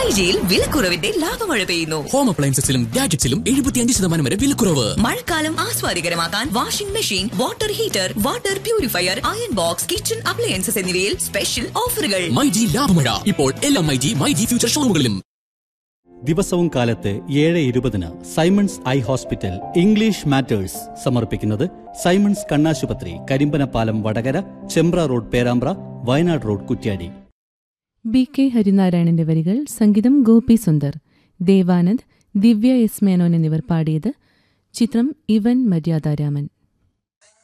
മൈജിയിൽ വിലക്കുറവിന്റെ ലാഭമഴ പെയ്യുന്നു ഹോം അപ്ലയൻസസിലും ഗാഡ്ജറ്റ്സിലും എഴുപത്തിയഞ്ച് ശതമാനം വരെ വിലക്കുറവ് മഴക്കാലം ആസ്വാദികരമാക്കാൻ washing machine water heater water purifier iron box kitchen appliances എന്നിവയിൽ സ്പെഷ്യൽ ഓഫറുകൾ മൈജി ലാഭമഴ ഇപ്പോൾ എല്ലാ മൈജി മൈജി ഫ്യൂച്ചർ ഷോറൂമുകളിലും ദിവസവും കാലത്ത് ഏഴ് ഇരുപതിന് Simons eye hospital English matters സമർപ്പിക്കുന്നത് സൈമൺസ് കണ്ണാശുപത്രി Karimbanapalam Vadakara Chembra road Perambra Wayanad road Kuttiadi B K ഹരിനാരായണന്റെ വരികൾ സംഗീതം ഗോപി സുന്ദർ ദേവാനന്ദ് ദിവ്യ എസ് മേനോൻ എന്നിവർ പാടിയത് ചിത്രം ഇവൻ മര്യാദാരാമൻ